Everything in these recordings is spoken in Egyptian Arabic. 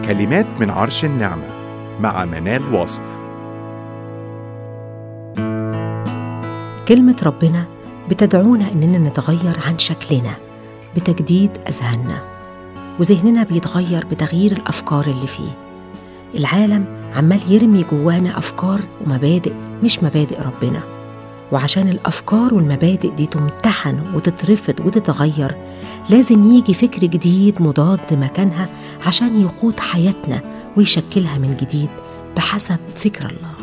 كلمات من عرش النعمة مع منال واصف كلمة ربنا بتدعونا إننا نتغير عن شكلنا بتجديد أذهاننا وذهننا بيتغير بتغيير الأفكار اللي فيه العالم عمال يرمي جوانا أفكار ومبادئ مش مبادئ ربنا وعشان الأفكار والمبادئ دي تمتحن وتترفض وتتغير لازم يجي فكر جديد مضاد مكانها عشان يقود حياتنا ويشكلها من جديد بحسب فكر الله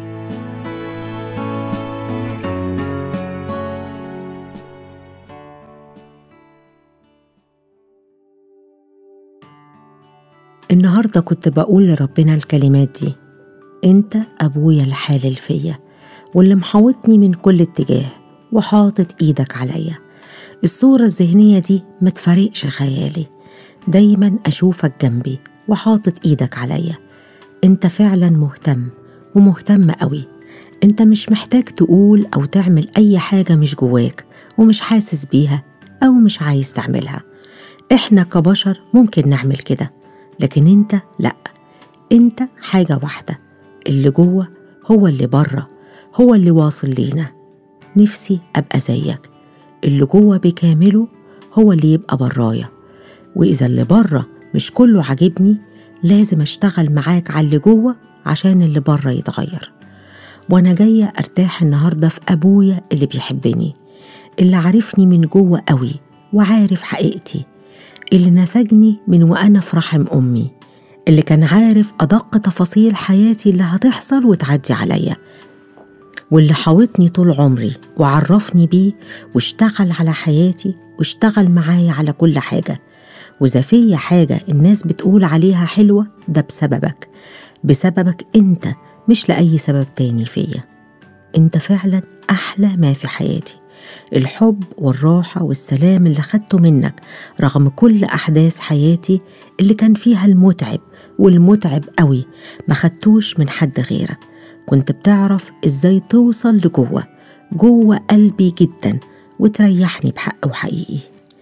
النهاردة كنت بقول لربنا الكلمات دي انت ابويا الحالل فيا واللي محاوطني من كل اتجاه وحاطط ايدك عليا الصورة الذهنية دي ما تفارقش خيالي دايما اشوفك جنبي وحاطط ايدك عليا انت فعلا مهتم ومهتم قوي انت مش محتاج تقول او تعمل اي حاجة مش جواك ومش حاسس بيها او مش عايز تعملها احنا كبشر ممكن نعمل كده لكن انت لا انت حاجة واحدة اللي جوه هو اللي بره هو اللي واصل لينا نفسي ابقى زيك اللي جوه بكامله هو اللي يبقى برايا واذا اللي بره مش كله عاجبني لازم اشتغل معاك على اللي جوه عشان اللي بره يتغير وانا جايه ارتاح النهارده في ابويا اللي بيحبني اللي عارفني من جوه قوي وعارف حقيقتي اللي نسجني من وأنا في رحم أمي اللي كان عارف أدق تفاصيل حياتي اللي هتحصل وتعدي عليا واللي حاوطني طول عمري وعرفني بيه واشتغل على حياتي واشتغل معايا على كل حاجة وإذا فيا حاجة الناس بتقول عليها حلوة ده بسببك بسببك أنت مش لأي سبب تاني فيا أنت فعلا أحلى ما في حياتي الحب والراحة والسلام اللي خدته منك رغم كل أحداث حياتي اللي كان فيها المتعب والمتعب قوي ما خدتوش من حد غيرك كنت بتعرف إزاي توصل لجوه جوه قلبي جدا وتريحني بحق وحقيقي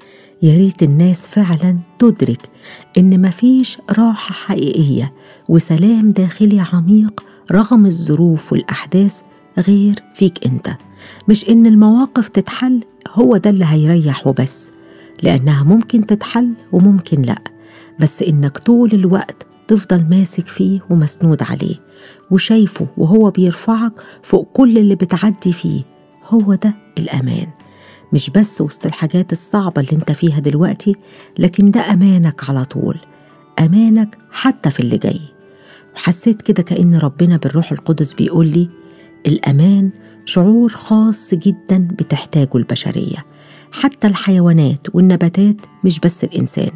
يا ريت الناس فعلا تدرك إن مفيش راحة حقيقية وسلام داخلي عميق رغم الظروف والأحداث غير فيك أنت مش إن المواقف تتحل هو ده اللي هيريح وبس لأنها ممكن تتحل وممكن لأ بس إنك طول الوقت تفضل ماسك فيه ومسنود عليه وشايفه وهو بيرفعك فوق كل اللي بتعدي فيه هو ده الأمان مش بس وسط الحاجات الصعبة اللي انت فيها دلوقتي لكن ده أمانك على طول أمانك حتى في اللي جاي وحسيت كده كأن ربنا بالروح القدس بيقول لي الأمان شعور خاص جدا بتحتاجه البشريه حتى الحيوانات والنباتات مش بس الانسان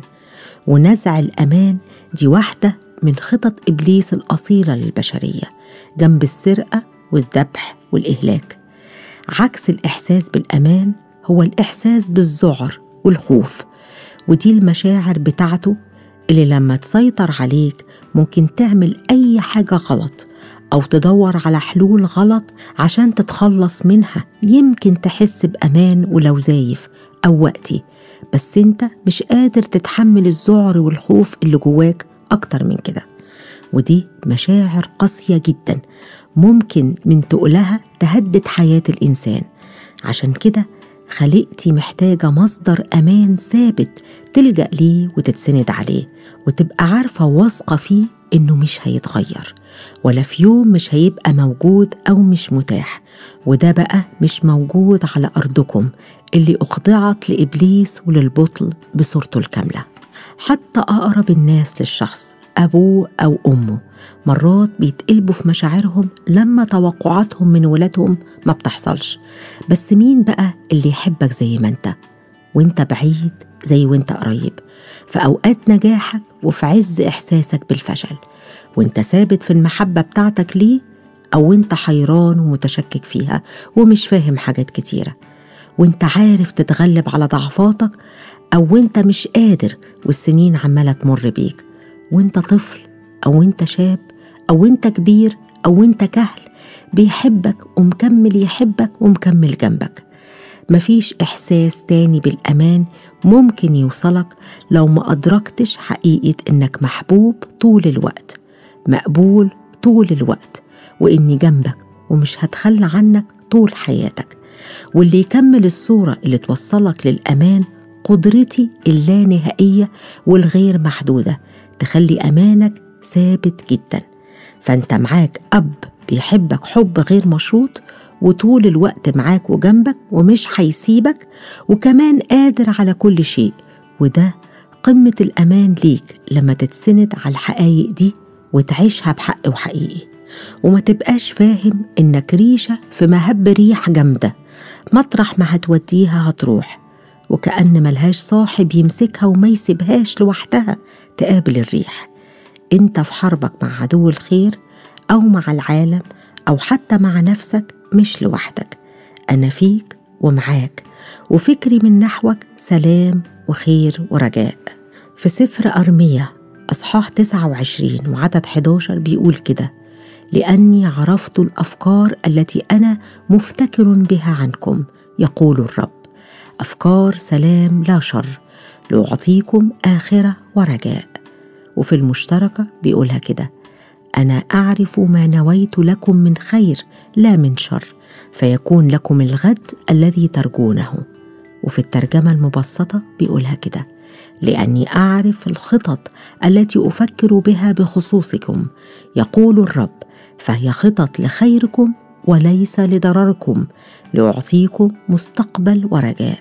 ونزع الامان دي واحده من خطط ابليس الاصيله للبشريه جنب السرقه والذبح والاهلاك عكس الاحساس بالامان هو الاحساس بالذعر والخوف ودي المشاعر بتاعته اللي لما تسيطر عليك ممكن تعمل اي حاجه غلط أو تدور على حلول غلط عشان تتخلص منها يمكن تحس بأمان ولو زايف أو وقتي بس أنت مش قادر تتحمل الذعر والخوف اللي جواك أكتر من كده ودي مشاعر قاسية جدا ممكن من تقلها تهدد حياة الإنسان عشان كده خلقتي محتاجة مصدر أمان ثابت تلجأ ليه وتتسند عليه وتبقى عارفة واثقة فيه إنه مش هيتغير ولا في يوم مش هيبقى موجود أو مش متاح وده بقى مش موجود على أرضكم اللي أخضعت لإبليس وللبطل بصورته الكاملة حتى أقرب الناس للشخص أبوه أو أمه مرات بيتقلبوا في مشاعرهم لما توقعاتهم من ولادهم ما بتحصلش بس مين بقى اللي يحبك زي ما انت وانت بعيد زي وانت قريب في أوقات نجاحك وفي عز إحساسك بالفشل وانت ثابت في المحبة بتاعتك ليه أو انت حيران ومتشكك فيها ومش فاهم حاجات كتيرة وانت عارف تتغلب على ضعفاتك أو انت مش قادر والسنين عمالة تمر بيك وانت طفل أو انت شاب أو انت كبير أو انت كهل بيحبك ومكمل يحبك ومكمل جنبك مفيش إحساس تاني بالأمان ممكن يوصلك لو ما أدركتش حقيقة إنك محبوب طول الوقت مقبول طول الوقت وإني جنبك ومش هتخلى عنك طول حياتك واللي يكمل الصورة اللي توصلك للأمان قدرتي اللانهائية والغير محدودة تخلي أمانك ثابت جدا فأنت معاك أب بيحبك حب غير مشروط وطول الوقت معاك وجنبك ومش هيسيبك وكمان قادر على كل شيء وده قمة الأمان ليك لما تتسند على الحقايق دي وتعيشها بحق وحقيقي وما تبقاش فاهم إنك ريشة في مهب ريح جامدة مطرح ما هتوديها هتروح وكأن ملهاش صاحب يمسكها وما يسيبهاش لوحدها تقابل الريح انت في حربك مع عدو الخير أو مع العالم أو حتى مع نفسك مش لوحدك أنا فيك ومعاك وفكري من نحوك سلام وخير ورجاء في سفر أرمية أصحاح 29 وعدد 11 بيقول كده لأني عرفت الأفكار التي أنا مفتكر بها عنكم يقول الرب أفكار سلام لا شر لأعطيكم آخرة ورجاء وفي المشتركة بيقولها كده انا اعرف ما نويت لكم من خير لا من شر فيكون لكم الغد الذي ترجونه وفي الترجمه المبسطه بيقولها كده لاني اعرف الخطط التي افكر بها بخصوصكم يقول الرب فهي خطط لخيركم وليس لضرركم لاعطيكم مستقبل ورجاء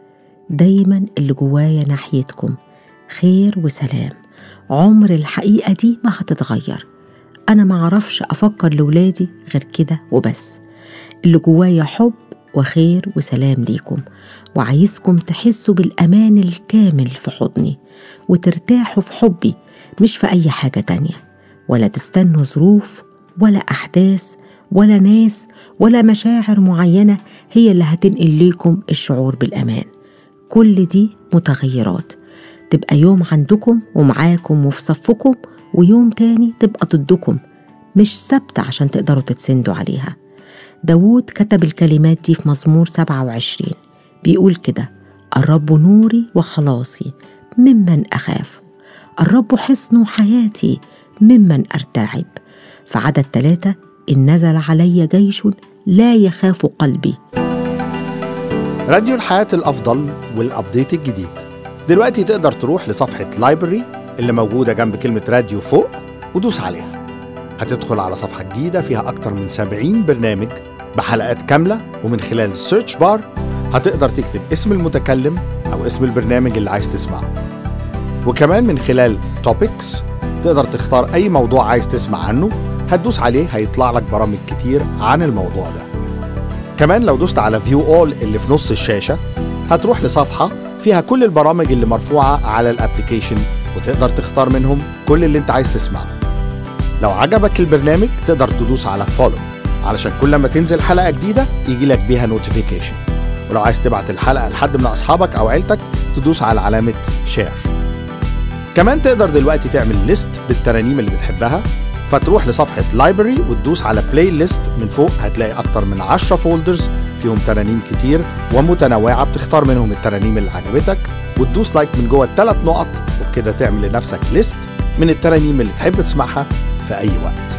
دايما اللي جوايا ناحيتكم خير وسلام عمر الحقيقه دي ما هتتغير أنا ما أعرفش أفكر لولادي غير كده وبس اللي جوايا حب وخير وسلام ليكم وعايزكم تحسوا بالأمان الكامل في حضني وترتاحوا في حبي مش في أي حاجة تانية ولا تستنوا ظروف ولا أحداث ولا ناس ولا مشاعر معينة هي اللي هتنقل ليكم الشعور بالأمان كل دي متغيرات تبقى يوم عندكم ومعاكم وفي صفكم ويوم تاني تبقى ضدكم مش ثابتة عشان تقدروا تتسندوا عليها داود كتب الكلمات دي في مزمور 27 بيقول كده الرب نوري وخلاصي ممن أخاف الرب حصن حياتي ممن أرتعب في عدد ثلاثة إن نزل علي جيش لا يخاف قلبي راديو الحياة الأفضل والأبديت الجديد دلوقتي تقدر تروح لصفحة لايبرري اللي موجودة جنب كلمة راديو فوق ودوس عليها هتدخل على صفحة جديدة فيها أكتر من 70 برنامج بحلقات كاملة ومن خلال السيرش بار هتقدر تكتب اسم المتكلم أو اسم البرنامج اللي عايز تسمعه وكمان من خلال توبكس تقدر تختار أي موضوع عايز تسمع عنه هتدوس عليه هيطلع لك برامج كتير عن الموضوع ده كمان لو دوست على فيو اول اللي في نص الشاشة هتروح لصفحة فيها كل البرامج اللي مرفوعة على الابليكيشن وتقدر تختار منهم كل اللي انت عايز تسمعه لو عجبك البرنامج تقدر تدوس على فولو علشان كل ما تنزل حلقة جديدة يجي لك بيها نوتيفيكيشن ولو عايز تبعت الحلقة لحد من أصحابك أو عيلتك تدوس على علامة شير كمان تقدر دلوقتي تعمل ليست بالترانيم اللي بتحبها فتروح لصفحة لايبرري وتدوس على بلاي ليست من فوق هتلاقي أكتر من 10 فولدرز فيهم ترانيم كتير ومتنوعة بتختار منهم الترانيم اللي عجبتك وتدوس لايك من جوه الثلاث نقط وبكده تعمل لنفسك ليست من الترانيم اللي تحب تسمعها في أي وقت